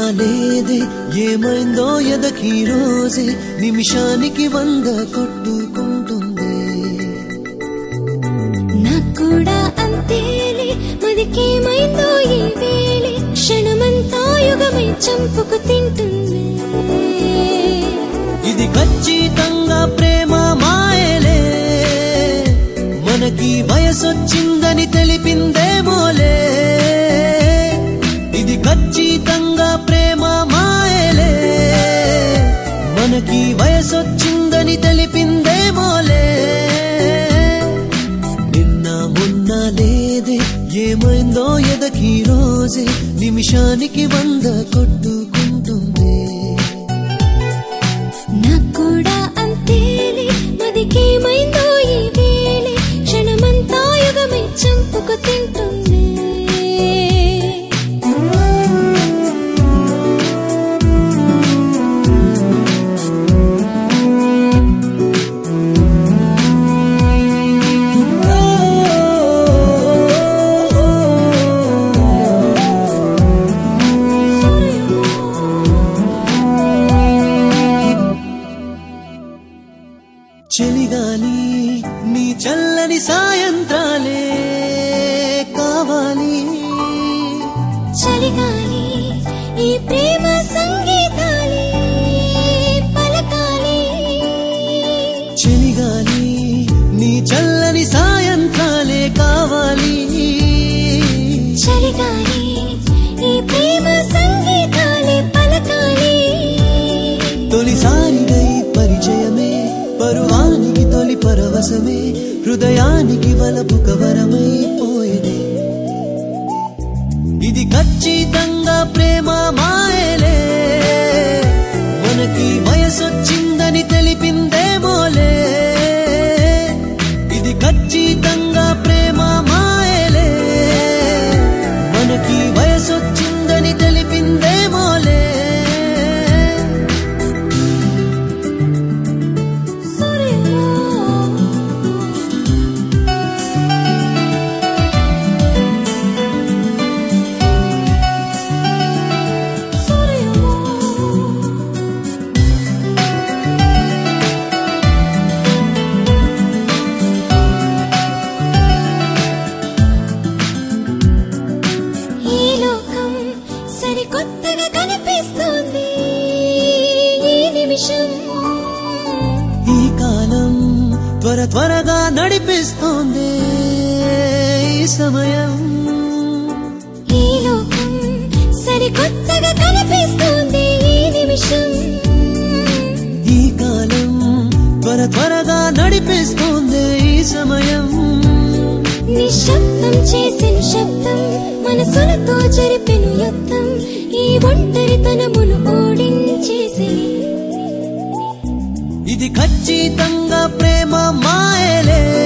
లేదే ఏమైందో ఎదకి రోజే నిమిషానికి వంద కొట్టుకుంటుంది నాకు కూడా అంతేలే మదికేమైందో ఈ వేళే క్షణమంతా యుగమై చంపుకు తింటుంది ఇది ఖచ్చితంగా ప్రేమ మాయలే మనకి వయసొచ్చిందని తెలిపిందేమోలే ఇది ఖచ్చితంగా ప్రేమ మాయలే మనకి వయసొచ్చిందని తెలిపిందేమోలే నిన్న మొన్న లేదే ఏమైందో ఎదకి రోజే నిమిషానికి వంద కొట్టుకుంటుంది నాకు కూడా అంతేలే మదికేమైందో ఈ వేళే క్షణమంతా యుగమై చంపుకు తింటుంది చెలిగాలి నీ చల్లని సాయంత్రాలే కావాలి చలిగాలి ఈ ప్రేమ సంగీతాలే పలకాలి చెలిగాలి నీ చల్లని సాయంత్రాలే కావాలి చలిగాలి ఈ ప్రేమ సంగీతాలే పలకాలి తొలిసారిగా ఈ పరిచయమే పరువానికి తొలి పరవశమే హృదయానికి వలపు కవరమైపోయేనే ఇది ఖచ్చితంగా ప్రేమ మాయలే మనకి వయసొచ్చిందని తెలిపిందేమోలే ఇది ఖచ్చితంగా ప్రేమ మాయలే మనకి వయసొచ్చిందని తెలిపిందేమోలే ఈ లోకం సరికొత్తగా కనిపిస్తుంది ఈ నిమిషం ఈ కాలం త్వర త్వరగా నడిపిస్తోంది ఈ సమయం ఈ లోకం సరికొత్తగా కనిపిస్తుంది ఈ నిమిషం ఈ కాలం త్వర త్వరగా నడిపిస్తోంది ఈ సమయం నిశ్శబ్దం చేసిన శబ్దం మనసులతో జరిపెను యుద్ధం ఈ ఒంటరితనమును ఓడించేసి ఇది ఖచ్చితంగా ప్రేమ మాయలే